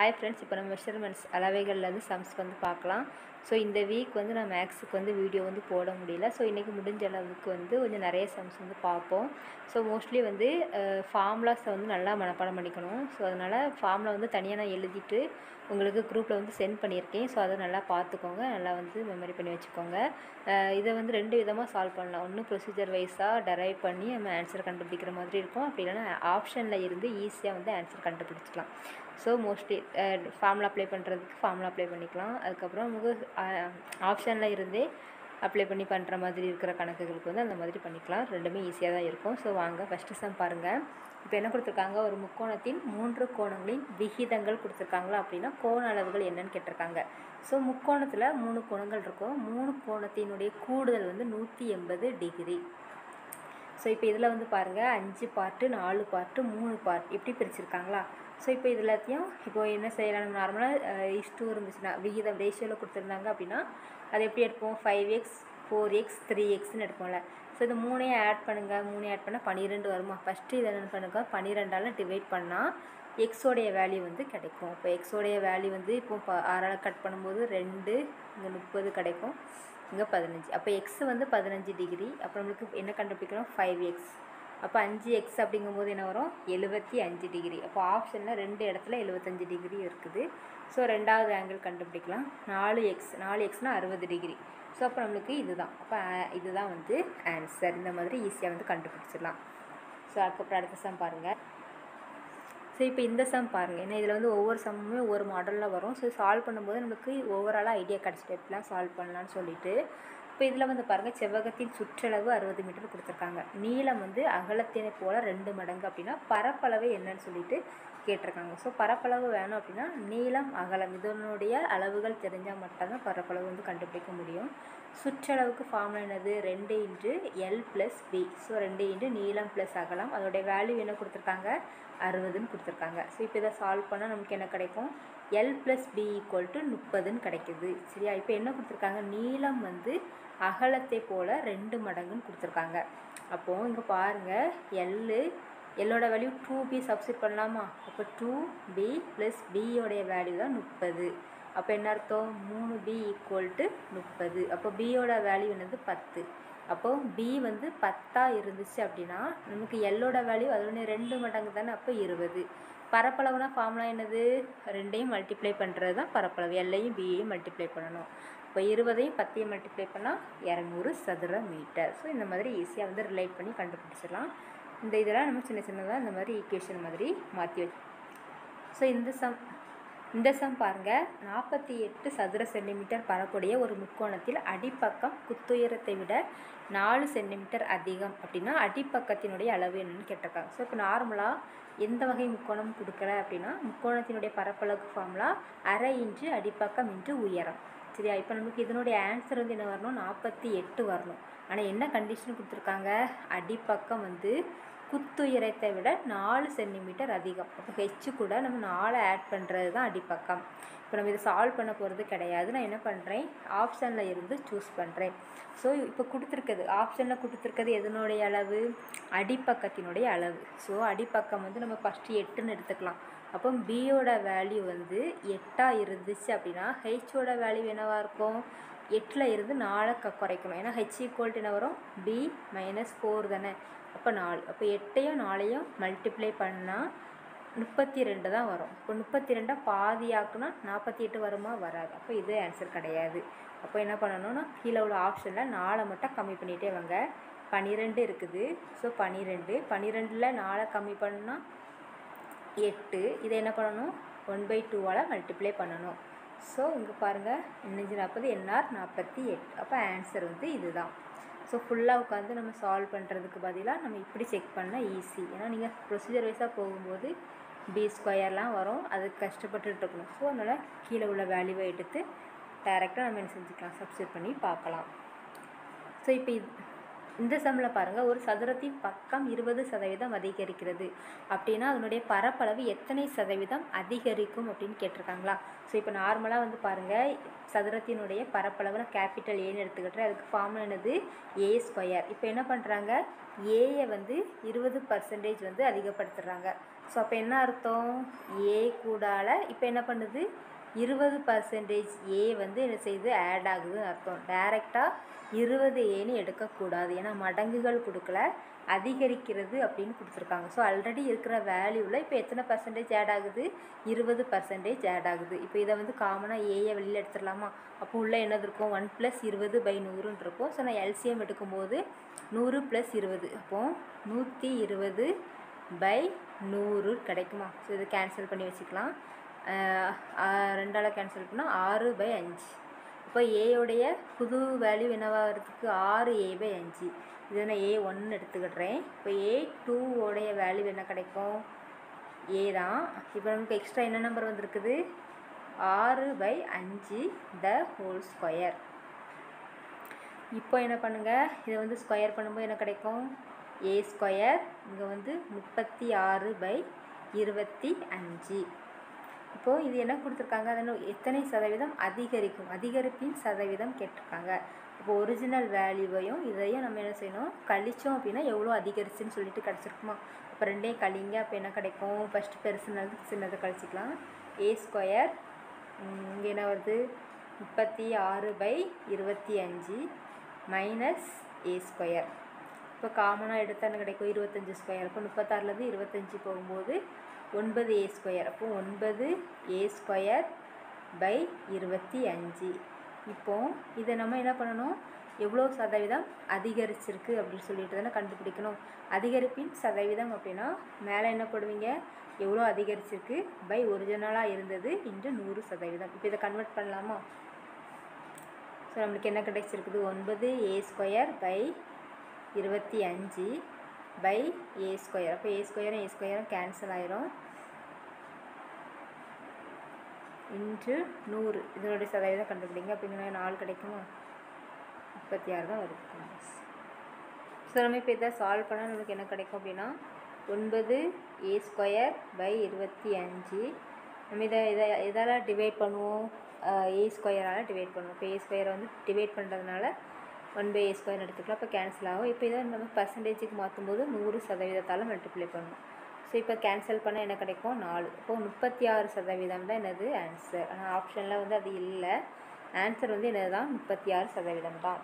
hi friends இப்போ நம்ம measurements அளவைகள்லேருந்து sums வந்து பார்க்கலாம் ஸோ இந்த வீக் வந்து நான் மேக்ஸுக்கு வந்து வீடியோ வந்து போட முடியல ஸோ இன்றைக்கி முடிஞ்ச அளவுக்கு வந்து கொஞ்சம் நிறைய சம்ஸ் வந்து பார்ப்போம் ஸோ மோஸ்ட்லி வந்து ஃபார்முலாஸை வந்து நல்லா மனப்பாடம் பண்ணிக்கணும் ஸோ அதனால் ஃபார்முலா வந்து தனியாக நான் எழுதிட்டு உங்களுக்கு குரூப்பில் வந்து சென்ட் பண்ணியிருக்கேன் ஸோ அதை நல்லா பார்த்துக்கோங்க நல்லா வந்து மெமரி பண்ணி வச்சுக்கோங்க அஹ் இதை வந்து ரெண்டு விதமாக சால்வ் பண்ணலாம் ஒன்று ப்ரொசீஜர் வைஸாக டெரைவ் பண்ணி நம்ம ஆன்சர் கண்டுபிடிக்கிற மாதிரி இருக்கும் அப்படி இல்லைன்னா ஆப்ஷனில் இருந்து ஈஸியாக வந்து ஆன்சர் கண்டுபிடிச்சிக்கலாம் ஸோ மோஸ்ட்லி ஃபார்முலா அப்ளை பண்ணுறதுக்கு ஃபார்முலா அப்ளை பண்ணிக்கலாம் அதுக்கப்புறம் நமக்கு ஆப்ஷனில் இருந்தே அப்ளை பண்ணி பண்ணுற மாதிரி இருக்கிற கணக்குகளுக்கு வந்து அந்த மாதிரி பண்ணிக்கலாம் ரெண்டுமே ஈஸியாக தான் இருக்கும் ஸோ வாங்க ஃபஸ்ட்டு சம் பாருங்கள் இப்போ என்ன கொடுத்துருக்காங்க ஒரு முக்கோணத்தின் மூன்று கோணங்களின் விகிதங்கள் கொடுத்துருக்காங்களா அப்படின்னா கோண அளவுகள் என்னன்னு கேட்டிருக்காங்க ஸோ முக்கோணத்தில் மூணு கோணங்கள் இருக்கும் மூணு கோணத்தினுடைய கூடுதல் வந்து நூற்றி எண்பது டிகிரி ஸோ இப்போ இதில் வந்து பாருங்கள் அஞ்சு பார்ட்டு நாலு பார்ட்டு மூணு பார்ட் இப்படி பிரிச்சிருக்காங்களா ஸோ இப்போ இது எல்லாத்தையும் இப்போ என்ன செய்யலாம் நம்ம நார்மலாக இஷ்டு இருந்துச்சுன்னா விகிதம் ரேஷியோவில் கொடுத்துருந்தாங்க அப்படின்னா அது எப்படி எடுப்போம் five x four x three எக்ஸ்னு எடுப்போம்ல ஸோ இது மூணையும் ஆட் பண்ணுங்கள் மூணு ஆட் பண்ணால் பன்னிரெண்டு வருமா ஃபஸ்ட்டு இதை என்ன பண்ணுங்க பன்னிரெண்டால் டிவைட் பண்ணால் எக்ஸோடைய வேல்யூ வந்து கிடைக்கும் இப்போ எக்ஸோடைய வேல்யூ வந்து இப்போ ப ஆறால் கட் பண்ணும்போது ரெண்டு இங்கே முப்பது கிடைக்கும் இங்கே பதினஞ்சு அப்போ எக்ஸ் வந்து பதினஞ்சு டிகிரி அப்போ நம்மளுக்கு என்ன கண்டுபிடிக்கணும் ஃபைவ் எக்ஸ் அப்போ அஞ்சு எக்ஸ் அப்படிங்கும்போது என்ன வரும் எழுபத்தி அஞ்சு டிகிரி அப்போ ஆப்ஷனில் ரெண்டு இடத்துல எழுபத்தஞ்சு டிகிரி இருக்குது ஸோ ரெண்டாவது ஆங்கிள் கண்டுபிடிக்கலாம் நாலு எக்ஸ் நாலு எக்ஸ்னால் அறுபது டிகிரி ஸோ அப்போ நம்மளுக்கு இதுதான் அப்போ இதுதான் வந்து ஆன்சர் இந்த மாதிரி ஈஸியாக வந்து கண்டுபிடிச்சிடலாம் ஸோ அதுக்கப்புறம் அடுத்த சம் பாருங்கள் ஸோ இப்போ இந்த சம் பாருங்கள் ஏன்னா இதில் வந்து ஒவ்வொரு சம்முமே ஒவ்வொரு மாடலில் வரும் ஸோ சால்வ் பண்ணும்போது நமக்கு ஓவராலாக ஐடியா கிடச்சிட்டு எப்படிலாம் சால்வ் பண்ணலான்னு சொல்லிட்டு இப்போ இதில் வந்து பாருங்கள் செவ்வகத்தின் சுற்றளவு அறுபது மீட்டர் கொடுத்துருக்காங்க நீளம் வந்து அகலத்தினை போல் ரெண்டு மடங்கு அப்படின்னா பரப்பளவு என்னன்னு சொல்லிட்டு கேட்டிருக்காங்க ஸோ பரப்பளவு வேணும் அப்படின்னா நீளம் அகலம் இதனுடைய அளவுகள் தெரிஞ்சால் மட்டும்தான் பரப்பளவு வந்து கண்டுபிடிக்க முடியும் சுற்றளவுக்கு ஃபார்முலா என்னது ரெண்டு into l plus b so ரெண்டு இன்ட்டு நீளம் ப்ளஸ் அகலம் அதோடைய வேல்யூ என்ன கொடுத்துருக்காங்க அறுபதுன்னு கொடுத்துருக்காங்க ஸோ இப்போ இதை சால்வ் பண்ணால் நமக்கு என்ன கிடைக்கும் l plus b equal to முப்பதுன்னு கிடைக்குது சரியா இப்போ என்ன கொடுத்துருக்காங்க நீளம் வந்து அகலத்தை போல் ரெண்டு மடங்குன்னு கொடுத்துருக்காங்க அப்போது இங்கே பாருங்கள் எல்லு எல்லோட வேல்யூ டூ பி சப்ஸ்டிட் பண்ணலாமா அப்போ டூ பி ப்ளஸ் பியோடைய வேல்யூ தான் முப்பது அப்போ என்ன அர்த்தம் மூணு பி ஈக்குவல் டு முப்பது அப்போ பியோட வேல்யூ என்னது பத்து அப்போது பி வந்து பத்தாக இருந்துச்சு அப்படின்னா நமக்கு எல்லோட வேல்யூ அதோட ரெண்டு மடங்கு தானே அப்போ இருபது பரப்பளவுனா ஃபார்முலா என்னது ரெண்டையும் மல்டிப்ளை பண்ணுறது தான் பரப்பளவு எல்லையும் பியையும் மல்டிப்ளை பண்ணணும் இப்போ இருபதையும் பத்தையும் மல்டிப்ளை பண்ணால் இரநூறு சதுர மீட்டர் ஸோ இந்த மாதிரி ஈஸியாக வந்து ரிலேட் பண்ணி கண்டுபிடிச்சிடலாம் இந்த இதெல்லாம் நம்ம சின்ன சின்னதாக இந்த மாதிரி ஈக்குவேஷன் மாதிரி மாற்றி வச்சு ஸோ இந்த சம் இந்த சம் பாருங்கள் நாற்பத்தி எட்டு சதுர சென்டிமீட்டர் பரக்கூடிய ஒரு முக்கோணத்தில் அடிப்பக்கம் குத்துயரத்தை விட நாலு சென்டிமீட்டர் அதிகம் அப்படின்னா அடிப்பக்கத்தினுடைய அளவு என்னன்னு கேட்டிருக்காங்க ஸோ இப்போ நார்மலாக எந்த வகை முக்கோணம் கொடுக்கல அப்படின்னா முக்கோணத்தினுடைய பரப்பளவு ஃபார்முலா அரை இன்ச்சு அடிப்பக்கம் இன்ட்டு உயரம் சரியா இப்போ நமக்கு இதனுடைய ஆன்சர் வந்து என்ன வரணும் நாற்பத்தி எட்டு வரணும் ஆனால் என்ன கண்டிஷன் கொடுத்துருக்காங்க அடிப்பக்கம் வந்து குத்துயரத்தை விட நாலு சென்டிமீட்டர் அதிகம் அப்போ ஹெச்சு கூட நம்ம நாலு ஆட் பண்ணுறது தான் அடிப்பக்கம் இப்போ நம்ம இதை சால்வ் பண்ண போகிறது கிடையாது நான் என்ன பண்ணுறேன் ஆப்ஷனில் இருந்து சூஸ் பண்ணுறேன் ஸோ இப்போ கொடுத்துருக்குது ஆப்ஷனில் கொடுத்துருக்கிறது எதனுடைய அளவு அடிப்பக்கத்தினுடைய அளவு ஸோ அடிப்பக்கம் வந்து நம்ம ஃபஸ்ட்டு எட்டுன்னு எடுத்துக்கலாம் அப்போ பியோட வேல்யூ வந்து எட்டாக இருந்துச்சு அப்படின்னா ஹெச்சோட வேல்யூ என்னவாக இருக்கும் எட்டில் இருந்து நாலை க குறைக்கணும் ஏன்னா ஹெச் ஈக்குவல்ட்டு என்ன வரும் பி மைனஸ் ஃபோர் தானே அப்போ நாலு அப்போ எட்டையும் நாலையும் மல்டிப்ளை பண்ணால் முப்பத்தி ரெண்டு தான் வரும் இப்போ முப்பத்தி ரெண்டை பாதியாக்குனா நாற்பத்தி எட்டு வருமா வராது அப்போ இது ஆன்சர் கிடையாது அப்போ என்ன பண்ணணும்னா கீழே உள்ள ஆப்ஷனில் நாலை மட்டும் கம்மி பண்ணிகிட்டே வாங்க பன்னிரெண்டு இருக்குது ஸோ பன்னிரெண்டு பன்னிரெண்டில் நாலை கம்மி பண்ணால் எட்டு இதை என்ன பண்ணணும் ஒன் பை டூவால் மல்டிப்ளை பண்ணணும் ஸோ இங்கே பாருங்கள் இன்னஞ்சு நாற்பது என்ஆர் நாற்பத்தி எட்டு அப்போ ஆன்சர் வந்து இதுதான் ஸோ ஃபுல்லாக உட்காந்து நம்ம சால்வ் பண்ணுறதுக்கு பதிலாக நம்ம இப்படி செக் பண்ணால் ஈஸி ஏன்னா நீங்கள் ப்ரொசீஜர் வைஸாக போகும்போது பி ஸ்கொயர்லாம் வரும் அதுக்கு கஷ்டப்பட்டுட்டு இருக்கணும் ஸோ அதனால் கீழே உள்ள வேல்யூவை எடுத்து டைரெக்டாக நம்ம என்ன செஞ்சுக்கலாம் சப்ஸ்டியூட் பண்ணி பார்க்கலாம் ஸோ இப்போ இது இந்த சம்மில் பாருங்கள் ஒரு சதுரத்தின் பக்கம் இருபது சதவீதம் அதிகரிக்கிறது அப்படின்னா அதனுடைய பரப்பளவு எத்தனை சதவீதம் அதிகரிக்கும் அப்படின்னு கேட்டிருக்காங்களா ஸோ இப்போ நார்மலாக வந்து பாருங்கள் சதுரத்தினுடைய பரப்பளவில் கேபிட்டல் ஏன்னு எடுத்துக்கிட்டு அதுக்கு ஃபார்முலா என்னது ஏ ஸ்கொயர் இப்போ என்ன பண்ணுறாங்க ஏயை வந்து இருபது பர்சன்டேஜ் வந்து அதிகப்படுத்துகிறாங்க ஸோ அப்போ என்ன அர்த்தம் ஏ கூடால இப்போ என்ன பண்ணுது இருபது பர்சன்டேஜ் ஏ வந்து என்ன செய்யுது ஆட் ஆகுதுன்னு அர்த்தம் டைரெக்டாக இருபது ஏன்னு எடுக்கக்கூடாது ஏன்னா மடங்குகள் கொடுக்கல அதிகரிக்கிறது அப்படின்னு கொடுத்துருக்காங்க ஸோ ஆல்ரெடி இருக்கிற வேல்யூவில் இப்போ எத்தனை பர்சன்டேஜ் ஆட் ஆகுது இருபது பர்சன்டேஜ் ஆட் ஆகுது இப்போ இதை வந்து காமனாக ஏயை வெளியில் எடுத்துடலாமா அப்போ உள்ளே என்னது இருக்கும் ஒன் ப்ளஸ் இருபது பை நூறுன்னு இருக்கும் ஸோ நான் எல்சிஎம் எடுக்கும்போது நூறு ப்ளஸ் இருபது அப்போது நூற்றி இருபது பை நூறு கிடைக்குமா ஸோ இதை கேன்சல் பண்ணி வச்சுக்கலாம் ரெண்டால் கேன்சல் பண்ணால் ஆறு பை அஞ்சு இப்போ ஏயோடைய புது வேல்யூ என்னவாகிறதுக்கு ஆறு ஏ பை அஞ்சு இதை நான் ஏ ஒன்று எடுத்துக்கிடுறேன் இப்போ ஏ டூவோடைய வேல்யூ என்ன கிடைக்கும் ஏ தான் இப்போ நமக்கு எக்ஸ்ட்ரா என்ன நம்பர் வந்திருக்குது ஆறு பை அஞ்சு த ஹோல் ஸ்கொயர் இப்போ என்ன பண்ணுங்கள் இதை வந்து ஸ்கொயர் பண்ணும்போது என்ன கிடைக்கும் ஏ ஸ்கொயர் இங்கே வந்து முப்பத்தி ஆறு பை இருபத்தி அஞ்சு இப்போது இது என்ன கொடுத்துருக்காங்க அதனால் எத்தனை சதவீதம் அதிகரிக்கும் அதிகரிப்பின் சதவீதம் கேட்டிருக்காங்க இப்போ ஒரிஜினல் வேல்யூவையும் இதையும் நம்ம என்ன செய்யணும் கழிச்சோம் அப்படின்னா எவ்வளோ அதிகரிச்சுன்னு சொல்லிட்டு கிடச்சிருக்குமா அப்போ ரெண்டையும் கழிங்க அப்போ என்ன கிடைக்கும் ஃபஸ்ட்டு பெருசுனது சின்னதை கழிச்சிக்கலாம் ஏ ஸ்கொயர் இங்கே என்ன வருது முப்பத்தி ஆறு பை இருபத்தி அஞ்சு மைனஸ் ஏ ஸ்கொயர் இப்போ காமனாக எடுத்தால் என்ன கிடைக்கும் இருபத்தஞ்சி ஸ்கொயர் அப்போ முப்பத்தாறுலேருந்து இருபத்தஞ்சி போகும்போது ஒன்பது ஏ ஸ்கொயர் அப்போ ஒன்பது ஏ ஸ்கொயர் பை இருபத்தி அஞ்சு இப்போ இதை நம்ம என்ன பண்ணணும் எவ்வளோ சதவீதம் அதிகரிச்சிருக்கு அப்படின்னு சொல்லிட்டு தானே கண்டுபிடிக்கணும் அதிகரிப்பின் சதவீதம் அப்படின்னா மேலே என்ன போடுவீங்க எவ்வளோ அதிகரிச்சிருக்கு பை ஒரிஜினலாக இருந்தது இன்று நூறு சதவீதம் இப்போ இதை கன்வெர்ட் பண்ணலாமா ஸோ நம்மளுக்கு என்ன கிடைச்சிருக்குது ஒன்பது ஏ ஸ்கொயர் பை இருபத்தி அஞ்சு பை ஏ ஸ்கொயர் அப்போ ஏ ஸ்கொயரும் ஏ ஸ்கொயரும் கேன்சல் ஆயிரும் இன்று நூறு இதனுடைய சதவீதம் கண்டுபிடிங்க அப்படிங்கிற நாலு கிடைக்குமா முப்பத்தி ஆறு தான் வருது ஸோ நம்ம இப்போ இதை சால்வ் பண்ணால் நமக்கு என்ன கிடைக்கும் அப்படின்னா ஒன்பது ஏ ஸ்கொயர் பை இருபத்தி அஞ்சு நம்ம இதை இதை இதால் டிவைட் பண்ணுவோம் ஏ ஸ்கொயரால் டிவைட் பண்ணுவோம் இப்போ ஏ ஸ்கொயரை வந்து டிவைட் பண்ணுறதுனால ஒன் பை ஏ ஸ்கொயர் எடுத்துக்கலாம் இப்போ கேன்சல் ஆகும் இப்போ இதை நம்ம பர்சன்டேஜுக்கு மாற்றும்போது நூறு சதவீதத்தால் மல்டிப்ளை பண்ணும் ஸோ இப்போ கேன்சல் பண்ணால் என்ன கிடைக்கும் நாலு இப்போது முப்பத்தி ஆறு சதவீதம் தான் என்னது ஆன்சர் ஆனால் ஆப்ஷனில் வந்து அது இல்லை ஆன்சர் வந்து என்னது தான் முப்பத்தி ஆறு சதவீதம் தான்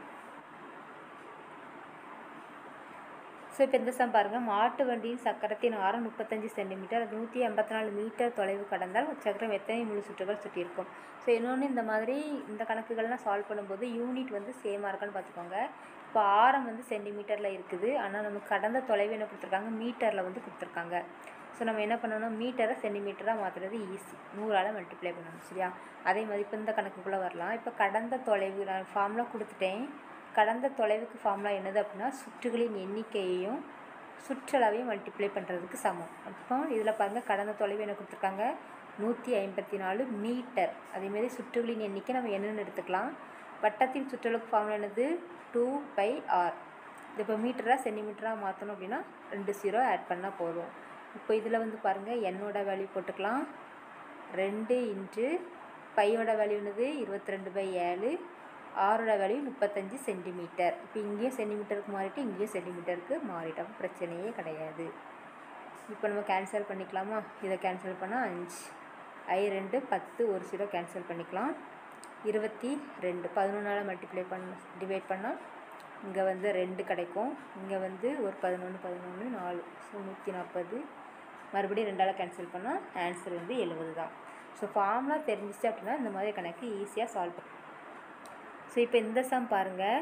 ஸோ இப்போ இந்த சம் பாருங்கள் மாட்டு வண்டியின் சக்கரத்தின் ஆரம் முப்பத்தஞ்சு சென்டிமீட்டர் அது நூற்றி எண்பத்தி நாலு மீட்டர் தொலைவு கடந்தால் சக்கரம் எத்தனை முழு சுற்றுகள் சுற்றியிருக்கும் ஸோ இன்னொன்று இந்த மாதிரி இந்த கணக்குகள்லாம் சால்வ் பண்ணும்போது யூனிட் வந்து சேமாக இருக்கான்னு பார்த்துக்கோங்க இப்போ ஆரம் வந்து சென்டிமீட்டரில் இருக்குது ஆனால் நமக்கு கடந்த தொலைவு என்ன கொடுத்துருக்காங்க மீட்டரில் வந்து கொடுத்துருக்காங்க ஸோ நம்ம என்ன பண்ணணும் மீட்டரை சென்டிமீட்டராக மாற்றுறது ஈஸி நூறால் மல்டிப்ளை பண்ணணும் சரியா அதே மாதிரி இப்போ இந்த கணக்குக்குள்ளே வரலாம் இப்போ கடந்த தொலைவு நான் ஃபார்முலா கொடுத்துட்டேன் கடந்த தொலைவுக்கு ஃபார்முலா என்னது அப்படின்னா சுற்றுகளின் எண்ணிக்கையையும் சுற்றளவையும் மல்டிப்ளை பண்ணுறதுக்கு சமம் அப்போ இதில் பாருங்கள் கடந்த தொலைவு என்ன கொடுத்துருக்காங்க நூற்றி ஐம்பத்தி நாலு மீட்டர் அதேமாரி சுற்றுகளின் எண்ணிக்கை நம்ம என்னென்னு எடுத்துக்கலாம் வட்டத்தின் சுற்றளவுக்கு ஃபார்முலா என்னது டூ பை ஆர் இது இப்போ மீட்டராக சென்டிமீட்டராக மாற்றணும் அப்படின்னா ரெண்டு ஜீரோ ஆட் பண்ணால் போதும் இப்போ இதில் வந்து பாருங்கள் என்னோட வேல்யூ போட்டுக்கலாம் ரெண்டு இன்ட்டு பையோட வேல்யூ என்னது இருபத்தி ரெண்டு பை ஏழு ஆரோட வேல்யூ முப்பத்தஞ்சு சென்டிமீட்டர் இப்போ இங்கேயும் சென்டிமீட்டருக்கு மாறிட்டு இங்கேயும் சென்டிமீட்டருக்கு மாறிட்டோம் பிரச்சனையே கிடையாது இப்போ நம்ம கேன்சல் பண்ணிக்கலாமா இதை கேன்சல் பண்ணால் அஞ்சு ஐ ரெண்டு பத்து ஒரு ஜீரோ கேன்சல் பண்ணிக்கலாம் இருபத்தி ரெண்டு பதினொன்றால் மல்டிப்ளை பண்ண டிவைட் பண்ணால் இங்கே வந்து ரெண்டு கிடைக்கும் இங்கே வந்து ஒரு பதினொன்று பதினொன்று நாலு ஸோ நூற்றி நாற்பது மறுபடியும் ரெண்டால் கேன்சல் பண்ணால் ஆன்சர் வந்து எழுபது தான் ஸோ ஃபார்முலா தெரிஞ்சிச்சு அப்படின்னா இந்த மாதிரி கணக்கு ஈஸியாக சால்வ் பண்ண ஸோ இப்போ இந்த சம் பாருங்கள்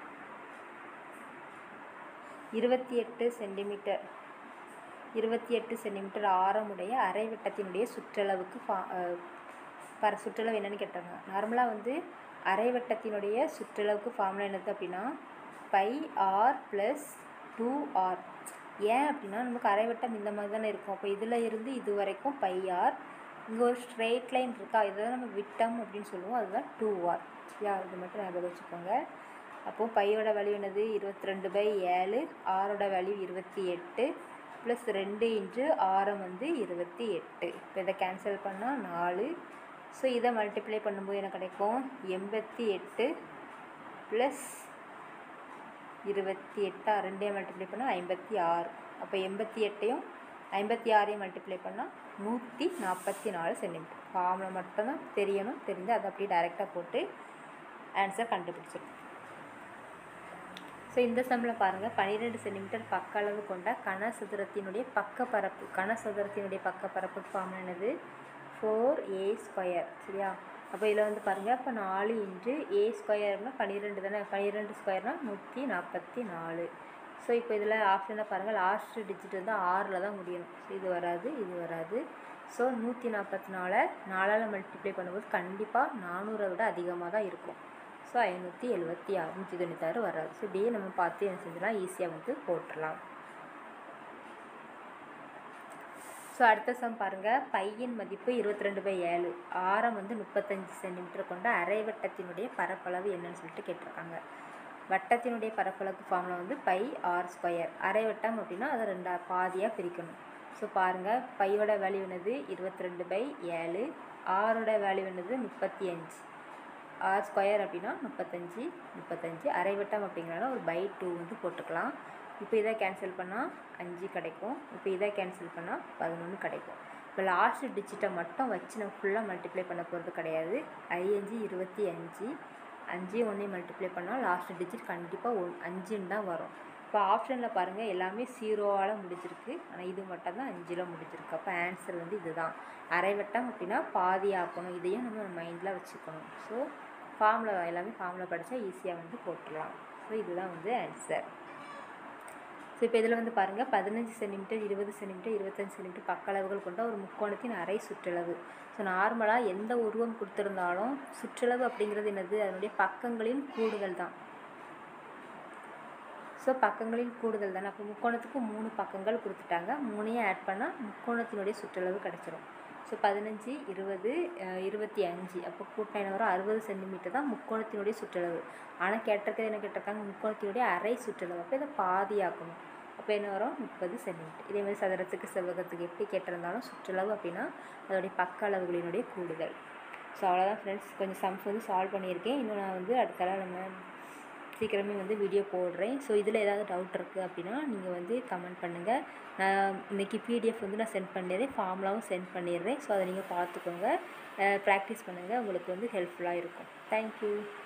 இருபத்தி எட்டு சென்டிமீட்டர் இருபத்தி எட்டு சென்டிமீட்டர் ஆரமுடைய அரைவட்டத்தினுடைய சுற்றளவுக்கு ஃபா பர சுற்றளவு என்னென்னு கேட்டாங்க நார்மலாக வந்து அரைவட்டத்தினுடைய சுற்றளவுக்கு ஃபார்முலா என்னது அப்படின்னா pi r plus two r ஏன் அப்படின்னா நமக்கு அரைவட்டம் இந்த மாதிரி தானே இருக்கும் அப்போ இதில் இருந்து இது வரைக்கும் பை ஆர் இங்கே ஒரு ஸ்ட்ரெயிட் லைன் இருக்கா இதை நம்ம விட்டம் அப்படின்னு சொல்லுவோம் அதுதான் டூ ஆர் சரியா இது மட்டும் ஞாபகம் வச்சுக்கோங்க அப்போது பையோட வேல்யூ என்னது இருபத்தி ரெண்டு பை ஏழு ஆரோட வேல்யூ இருபத்தி எட்டு ப்ளஸ் ரெண்டு இன்ட்டு ஆரம் வந்து இருபத்தி எட்டு இப்போ இதை கேன்சல் பண்ணால் நாலு ஸோ இதை மல்டிப்ளை பண்ணும்போது என்ன கிடைக்கும் எண்பத்தி எட்டு ப்ளஸ் இருபத்தி எட்டா ரெண்டையும் மல்டிப்ளை பண்ணால் ஐம்பத்தி ஆறு அப்போ எண்பத்தி எட்டையும் ஐம்பத்தி ஆறையும் மல்டிப்ளை பண்ணால் நூற்றி நாற்பத்தி நாலு சென்டிமீட்டர் ஃபார்மில் மட்டும்தான் தெரியணும் தெரிஞ்சு அதை அப்படியே டைரெக்டாக போட்டு ஆன்சர் கண்டுபிடிச்சிடும் ஸோ இந்த சம்மில் பாருங்கள் பன்னிரெண்டு சென்டிமீட்டர் பக்க அளவு கொண்ட கனசதுரத்தினுடைய பக்க பரப்பு கனசதுரத்தினுடைய பக்க பரப்பு ஃபார்ம் என்னது ஃபோர் ஏ ஸ்கொயர் சரியா அப்போ இதில் வந்து பாருங்கள் இப்போ நாலு இன்ட்டு ஏ ஸ்கொயர்னா பன்னிரெண்டு தானே பன்னிரெண்டு ஸ்கொயர்னால் நூற்றி நாற்பத்தி நாலு ஸோ இப்போ இதில் ஆப்ஷனில் பாருங்கள் லாஸ்ட் டிஜிட் வந்து ஆறில் தான் முடியணும் ஸோ இது வராது இது வராது ஸோ நூற்றி நாற்பத்தி நாலை நாலால் மல்டிப்ளை பண்ணும்போது கண்டிப்பாக நானூறை விட அதிகமாக தான் இருக்கும் ஸோ ஐநூற்றி எழுபத்தி ஆறு நூற்றி தொண்ணூத்தாறு வராது ஸோ இப்படியே நம்ம பார்த்து என்ன செஞ்சிடலாம் ஈஸியாக வந்து போட்டுடலாம் ஸோ அடுத்த சம் பாருங்கள் பையின் மதிப்பு இருபத்தி ரெண்டு பை ஏழு ஆரம் வந்து முப்பத்தஞ்சு சென்டிமீட்டர் கொண்ட அரை வட்டத்தினுடைய பரப்பளவு என்னன்னு சொல்லிட்டு கேட்டிருக்காங்க வட்டத்தினுடைய பரப்பளவு ஃபார்மில் வந்து பை ஆர் ஸ்கொயர் அரை வட்டம் அப்படின்னா அதை ரெண்டா பாதியாக பிரிக்கணும் ஸோ பாருங்கள் பையோட வேல்யூ என்னது இருபத்தி ரெண்டு பை ஏழு ஆரோட வேல்யூ என்னது முப்பத்தி அஞ்சு ஆர் ஸ்கொயர் அப்படின்னா முப்பத்தஞ்சு முப்பத்தஞ்சு அரை வட்டம் அப்படிங்கிறனால ஒரு பை டூ வந்து போட்டுக்கலாம் இப்போ இதை கேன்சல் பண்ணால் அஞ்சு கிடைக்கும் இப்போ இதை கேன்சல் பண்ணால் பதினொன்று கிடைக்கும் இப்போ லாஸ்ட் டிஜிட்டை மட்டும் வச்சு நம்ம ஃபுல்லாக மல்டிப்ளை பண்ண போகிறது கிடையாது ஐஅஞ்சு இருபத்தி அஞ்சு அஞ்சு ஒன்றே மல்டிப்ளை பண்ணால் லாஸ்ட் டிஜிட் கண்டிப்பாக ஒன் அஞ்சுன்னு தான் வரும் இப்போ ஆப்ஷனில் பாருங்கள் எல்லாமே ஜீரோவால் முடிஞ்சிருக்கு ஆனால் இது மட்டும் தான் அஞ்சில் முடிஞ்சிருக்கு அப்போ ஆன்சர் வந்து இதுதான் அரை வட்டம் அப்படின்னா பாதி ஆக்கணும் இதையும் நம்ம மைண்டில் வச்சுக்கணும் ஸோ ஃபார்மில் எல்லாமே ஃபார்மில் படித்தா ஈஸியாக வந்து போட்டுடலாம் ஸோ இதுதான் வந்து ஆன்சர் ஸோ இப்போ இதில் வந்து பாருங்கள் பதினஞ்சு சென்டிமீட்டர் இருபது சென்டிமீட்டர் இருபத்தஞ்சு சென்டிமீட்டர் பக்க அளவுகள் கொண்ட ஒரு முக்கோணத்தின் அரை சுற்றளவு ஸோ நார்மலாக எந்த உருவம் கொடுத்துருந்தாலும் சுற்றளவு அப்படிங்கிறது என்னது அதனுடைய பக்கங்களின் கூடுதல் தான் ஸோ பக்கங்களின் கூடுதல் தானே அப்போ முக்கோணத்துக்கு மூணு பக்கங்கள் கொடுத்துட்டாங்க மூணையும் ஆட் பண்ணால் முக்கோணத்தினுடைய சுற்றளவு கிடச்சிரும் ஸோ பதினஞ்சு இருபது இருபத்தி அஞ்சு அப்போ கூட்டினா என்ன வரும் அறுபது சென்டிமீட்டர் தான் முக்கோணத்தினுடைய சுற்றளவு ஆனால் கேட்டிருக்கிறது என்ன கேட்டிருக்காங்க முக்கோணத்தினுடைய அரை சுற்றளவு அப்போ இதை பாதியாக்கணும் அப்போ என்ன வரும் முப்பது சென்டிமீட்டர் இதே மாதிரி சதுரத்துக்கு செவ்வகத்துக்கு எப்படி கேட்டிருந்தாலும் சுற்றளவு அப்படின்னா அதோடைய பக்க அளவுகளினுடைய கூடுதல் ஸோ அவ்வளோதான் ஃப்ரெண்ட்ஸ் கொஞ்சம் சம்ஸ் வந்து சால்வ் பண்ணியிருக்கேன் இன்னும் நான் வந்து அடுத்த நம்ம சீக்கிரமே வந்து வீடியோ போடுறேன் ஸோ இதில் ஏதாவது டவுட் இருக்குது அப்படின்னா நீங்கள் வந்து கமெண்ட் பண்ணுங்கள் நான் இன்றைக்கி பிடிஎஃப் வந்து நான் சென்ட் பண்ணிடுறேன் ஃபார்ம்லாவும் சென்ட் பண்ணிடுறேன் ஸோ அதை நீங்கள் பார்த்துக்கோங்க ப்ராக்டிஸ் பண்ணுங்கள் உங்களுக்கு வந்து ஹெல்ப்ஃபுல்லாக இருக்கும் தேங்க்யூ